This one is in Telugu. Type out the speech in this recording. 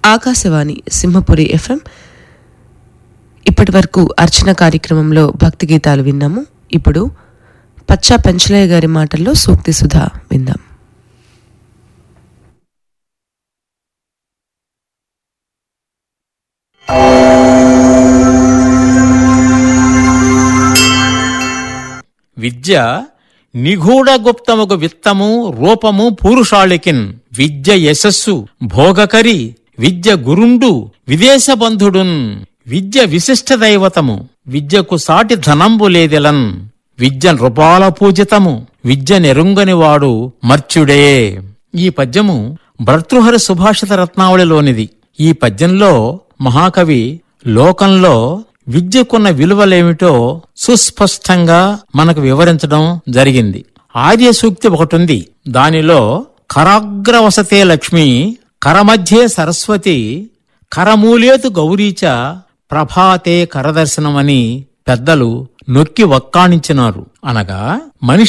ఆకాశవాణి సింహపురి ఎఫ్ఎం ఇప్పటి వరకు అర్చన కార్యక్రమంలో భక్తి గీతాలు విన్నాము ఇప్పుడు పచ్చా పెంచలయ్య గారి మాటల్లో సూక్తి సుధా విందాం విద్య నిగూఢ గుప్తముగు విత్తము రూపము పూరుషాళికిన్ విద్య యశస్సు భోగకరి విద్య గురుండు విదేశ బంధుడున్ విద్య విశిష్ట దైవతము విద్యకు సాటి ధనంబు లేదిలన్ విద్య నృపాల పూజితము విద్య నెరుంగని వాడు మర్చుడే ఈ పద్యము భర్తృహరి సుభాషిత రత్నావళిలోనిది ఈ పద్యంలో మహాకవి లోకంలో విద్యకున్న విలువలేమిటో సుస్పష్టంగా మనకు వివరించడం జరిగింది ఆర్య సూక్తి ఒకటుంది దానిలో కరాగ్రవసతే లక్ష్మి కరమధ్యే సరస్వతి కరమూలేతు గౌరీచ ప్రభాతే కరదర్శనమని పెద్దలు నొక్కి వక్కాణించినారు అనగా మనిషి